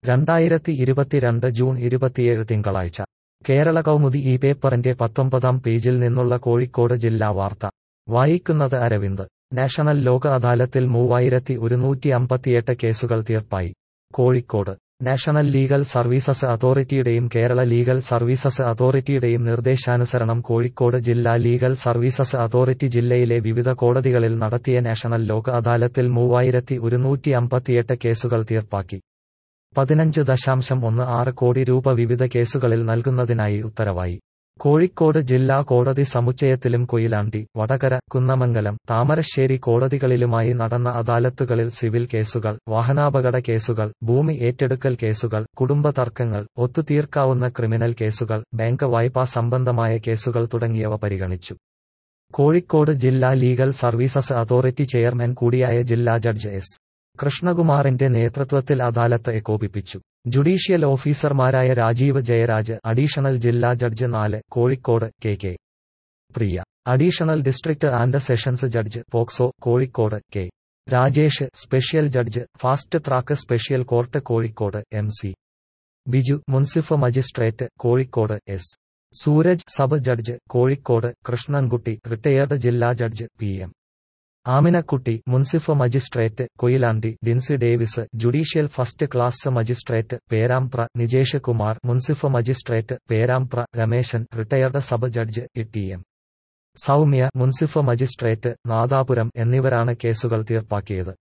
രണ്ടായിരത്തി ഇരുപത്തിരണ്ട് ജൂൺ ഇരുപത്തിയേഴ് തിങ്കളാഴ്ച കേരള കൗമുദി ഈ പേപ്പറിന്റെ പത്തൊമ്പതാം പേജിൽ നിന്നുള്ള കോഴിക്കോട് ജില്ലാ വാർത്ത വായിക്കുന്നത് അരവിന്ദ് നാഷണൽ ലോക അദാലത്തിൽ മൂവായിരത്തി ഒരുന്നൂറ്റി അമ്പത്തിയെട്ട് കേസുകൾ തീർപ്പായി കോഴിക്കോട് നാഷണൽ ലീഗൽ സർവീസസ് അതോറിറ്റിയുടെയും കേരള ലീഗൽ സർവീസസ് അതോറിറ്റിയുടെയും നിർദ്ദേശാനുസരണം കോഴിക്കോട് ജില്ലാ ലീഗൽ സർവീസസ് അതോറിറ്റി ജില്ലയിലെ വിവിധ കോടതികളിൽ നടത്തിയ നാഷണൽ ലോക അദാലത്തിൽ മൂവായിരത്തി ഒരുന്നൂറ്റി അമ്പത്തിയെട്ട് കേസുകൾ തീർപ്പാക്കി പതിനഞ്ച് ദശാംശം ഒന്ന് ആറ് കോടി രൂപ വിവിധ കേസുകളിൽ നൽകുന്നതിനായി ഉത്തരവായി കോഴിക്കോട് ജില്ലാ കോടതി സമുച്ചയത്തിലും കൊയിലാണ്ടി വടകര കുന്നമംഗലം താമരശ്ശേരി കോടതികളിലുമായി നടന്ന അദാലത്തുകളിൽ സിവിൽ കേസുകൾ വാഹനാപകട കേസുകൾ ഭൂമി ഏറ്റെടുക്കൽ കേസുകൾ കുടുംബ തർക്കങ്ങൾ ഒത്തുതീർക്കാവുന്ന ക്രിമിനൽ കേസുകൾ ബാങ്ക് വായ്പാ സംബന്ധമായ കേസുകൾ തുടങ്ങിയവ പരിഗണിച്ചു കോഴിക്കോട് ജില്ലാ ലീഗൽ സർവീസസ് അതോറിറ്റി ചെയർമാൻ കൂടിയായ ജില്ലാ ജഡ്ജ് എസ് കൃഷ്ണകുമാറിന്റെ നേതൃത്വത്തിൽ അദാലത്ത് ഏകോപിപ്പിച്ചു ജുഡീഷ്യൽ ഓഫീസർമാരായ രാജീവ് ജയരാജ് അഡീഷണൽ ജില്ലാ ജഡ്ജ് നാല് Kozhikode K K Priya additional district and sessions judge POCSO Kozhikode K Rajesh special judge fast track special court Kozhikode M C Biju munsif magistrate Kozhikode S Sooraj sub judge Kozhikode Krishnankutty retired ജില്ലാ judge P M Aminakutty munsif magistrate Koyilandy Dincy Davis judicial first class magistrate Perambra Nijesh Kumar munsif magistrate Perambra Rameshan retired sub judge T M Soumya മുൻസിഫ് magistrate Nadapuram എന്നിവരാണ് കേസുകൾ തീർപ്പാക്കിയത്